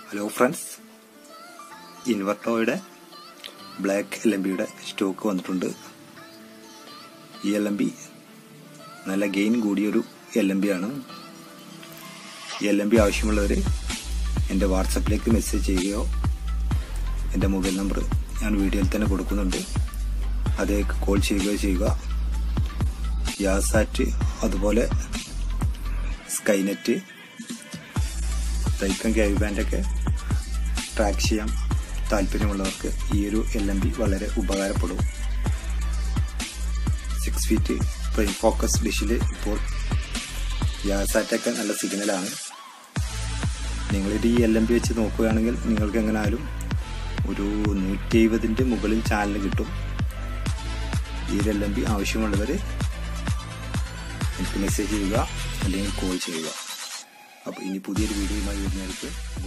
hello friends ഇൻവർട്ടോയുടെ black L M ബിയുടെ stock വന്നിട്ടുണ്ട് ഈ എൽ എം ബി നല്ല ഗെയിൻ കൂടിയൊരു എൽ എം ബി ആണ് ഈ എൽ എം ബി ആവശ്യമുള്ളവർ എൻ്റെ വാട്സപ്പിലേക്ക് മെസ്സേജ് ചെയ്യുകയോ എൻ്റെ മൊബൈൽ നമ്പർ ഞാൻ വീഡിയോയിൽ തന്നെ കൊടുക്കുന്നുണ്ട് അതേക്ക് കോൾ ചെയ്യുകയോ ചെയ്യുക യാസാറ്റ് അതുപോലെ സ്കൈനെറ്റ് തൈക്കം കേവ് ബാൻഡൊക്കെ ട്രാക്ക് ചെയ്യാൻ താല്പര്യമുള്ളവർക്ക് ഈ ഒരു എൽ എം ബി വളരെ ഉപകാരപ്പെടും സിക്സ് ഫീറ്റ് പ്രൈം ഫോക്കസ് ഡിഷിൽ ഇപ്പോൾ യാസാറ്റൊക്കെ നല്ല സിഗ്നലാണ് നിങ്ങളിത് ഈ എൽ എം ബി വെച്ച് നോക്കുകയാണെങ്കിൽ നിങ്ങൾക്ക് എങ്ങനെയാലും ഒരു നൂറ്റി എഴുപതിൻ്റെ മുകളിൽ ചാനൽ കിട്ടും ഈ എൽ എം ബി ആവശ്യമുള്ളവർ എനിക്ക് മെസ്സേജ് ചെയ്യുക അല്ലെങ്കിൽ കോൾ ചെയ്യുക അപ്പോൾ ഇനി പുതിയൊരു വീഡിയോയുമായി വരുന്നതായിരിക്കും